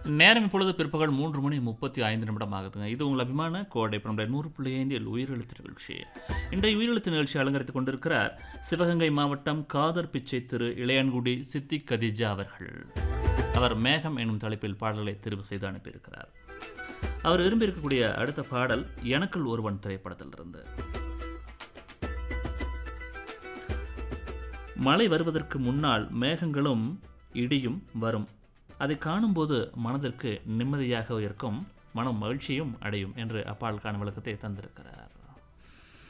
நேரம் இப்பொழுது பிற்பகல் மூன்று மணி முப்பத்தி ஐந்து நிமிடம் ஆகுதுங்க இது உங்கள் அபிமான கோடை நம்முடைய நூறு புள்ளி ஐந்தில் உயிரெழுத்து நிகழ்ச்சி இன்றைய உயிரெழுத்து நிகழ்ச்சி அலங்கரித்துக் கொண்டிருக்கிறார் சிவகங்கை மாவட்டம் காதர் பிச்சை திரு இளையான்குடி சித்தி கதிஜா அவர்கள் அவர் மேகம் எனும் தலைப்பில் பாடலை தெரிவு செய்து அனுப்பியிருக்கிறார் அவர் விரும்பியிருக்கக்கூடிய அடுத்த பாடல் எனக்குள் ஒருவன் திரைப்படத்திலிருந்து மழை வருவதற்கு முன்னால் மேகங்களும் இடியும் வரும் அதை காணும்போது மனதிற்கு நிம்மதியாக இருக்கும் மனம் மகிழ்ச்சியும் அடையும் என்று அப்பால் காணும் விளக்கத்தை தந்திருக்கிறார்